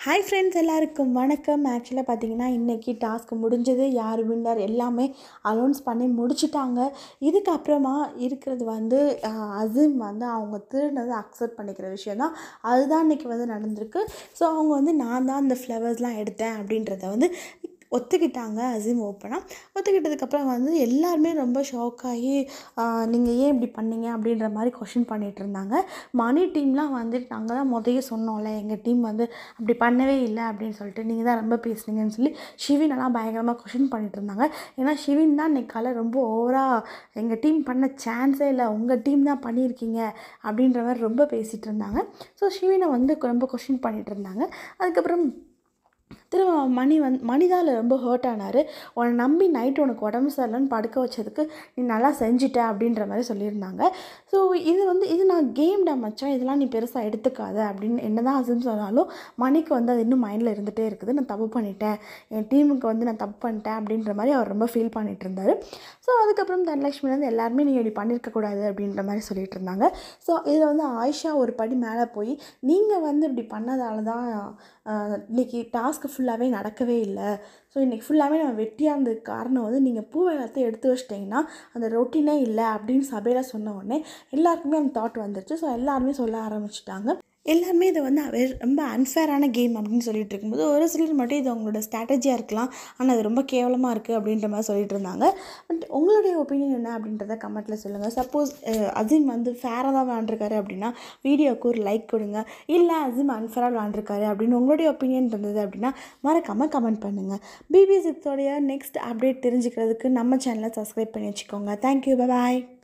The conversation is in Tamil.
ஹாய் ஃப்ரெண்ட்ஸ் எல்லாருக்கும் வணக்கம் ஆக்சுவலாக பார்த்தீங்கன்னா இன்றைக்கி டாஸ்க் முடிஞ்சது யார் வின்னர் எல்லாமே அனௌன்ஸ் பண்ணி முடிச்சிட்டாங்க இதுக்கப்புறமா இருக்கிறது வந்து ஆஹ், அசீம் வந்து அவங்க திருடினதை அக்செப்ட் பண்ணிக்கிற விஷயம் தான் அதுதான் இன்றைக்கி வந்து நடந்திருக்கு ஸோ அவங்க வந்து நான் தான் அந்த ஃப்ளவர்ஸ்லாம் எடுத்தேன் அப்படின்றத வந்து ஒத்துக்கிட்டாங்க அசீம் ஓப்பனாக ஒத்துக்கிட்டதுக்கப்புறம் வந்து எல்லாருமே ரொம்ப ஷாக் ஆகி நீங்கள் ஏன் இப்படி பண்ணீங்க அப்படின்ற மாதிரி கொஷின் பண்ணிகிட்டு இருந்தாங்க மணி டீம்லாம் வந்துட்டு நாங்கள் தான் முதல்ல சொன்னோம்ல எங்கள் டீம் வந்து அப்படி பண்ணவே இல்லை அப்படின்னு சொல்லிட்டு நீங்கள் தான் ரொம்ப பேசுனீங்கன்னு சொல்லி ஷிவின் எல்லாம் பயங்கரமாக கொஷின் பண்ணிட்டு இருந்தாங்க ஏன்னா ஷிவின் தான் இன்னைக்கு காலை ரொம்ப ஓவராக எங்கள் டீம் பண்ண சான்ஸே இல்லை உங்கள் டீம் தான் பண்ணியிருக்கீங்க அப்படின்ற மாதிரி ரொம்ப பேசிகிட்டு இருந்தாங்க ஸோ ஷிவினை வந்து ரொம்ப கொஷின் பண்ணிட்டு இருந்தாங்க அதுக்கப்புறம் திரும்ப மணி வந் மணி தான் அதில் ரொம்ப ஹர்ட் ஆனார் உன்னை நம்பி நைட் உனக்கு உடம்பு சரியில்லைன்னு படுக்க வச்சதுக்கு நீ நல்லா செஞ்சிட்ட அப்படின்ற மாதிரி சொல்லியிருந்தாங்க ஸோ இது வந்து இது நான் கேம் டா மச்சான் இதெல்லாம் நீ பெருசாக எடுத்துக்காத அப்படின்னு என்ன தான் அதுன்னு சொன்னாலும் மணிக்கு வந்து அது இன்னும் மைண்டில் இருந்துகிட்டே இருக்குது நான் தப்பு பண்ணிட்டேன் என் டீமுக்கு வந்து நான் தப்பு பண்ணிட்டேன் அப்படின்ற மாதிரி அவர் ரொம்ப ஃபீல் பண்ணிட்டு இருந்தார் ஸோ அதுக்கப்புறம் தனலட்சுமி வந்து எல்லாருமே நீங்கள் இப்படி பண்ணியிருக்கக்கூடாது அப்படின்ற மாதிரி சொல்லிட்டு இருந்தாங்க ஸோ இதில் வந்து ஆயிஷா ஒரு படி மேலே போய் நீங்கள் வந்து இப்படி பண்ணதால தான் ஆஹ், இன்னைக்கு டாஸ்க்கு ஃபுல்லாகவே நடக்கவே இல்லை ஸோ இன்றைக்கி ஃபுல்லாகவே நம்ம வெட்டியாக இருந்ததுக்கு காரணம் வந்து நீங்கள் பூ எல்லாத்தையும் எடுத்து வச்சிட்டிங்கன்னா அந்த ரொட்டீனே இல்லை அப்படின்னு சபையில் சொன்ன உடனே எல்லாருக்குமே அந்த தாட் வந்துருச்சு ஸோ எல்லாருமே சொல்ல ஆரம்பிச்சிட்டாங்க எல்லாருமே இதை வந்து அவ- ரொம்ப அன்ஃபேரான கேம் அப்படின்னு சொல்லிட்டு இருக்கும்போது ஒரு சிலர் மட்டும் இது அவங்களோட ஸ்ட்ராட்டஜியாக இருக்கலாம் ஆனால் அது ரொம்ப கேவலமாக இருக்குது அப்படின்ற மாதிரி சொல்லிட்டு இருந்தாங்க பட் உங்களுடைய ஒப்பீனியன் என்ன அப்படின்றத கமெண்ட்டில் சொல்லுங்கள் சப்போஸ் அசீம் வந்து ஃபேராக தான் விளாண்டுருக்காரு அப்படின்னா வீடியோவுக்கு ஒரு லைக் கொடுங்க இல்லை அசீம் அன்ஃபேராக விளாண்டுருக்காரு அப்படின்னு உங்களுடைய ஒப்பீனியன் இருந்தது அப்படின்னா மறக்காமல் கமெண்ட் பண்ணுங்கள் பிபி சிக்ஸோடைய நெக்ஸ்ட் அப்டேட் தெரிஞ்சுக்கிறதுக்கு நம்ம சேனலை சப்ஸ்கிரைப் பண்ணி வச்சுக்கோங்க தேங்க்யூ பாய்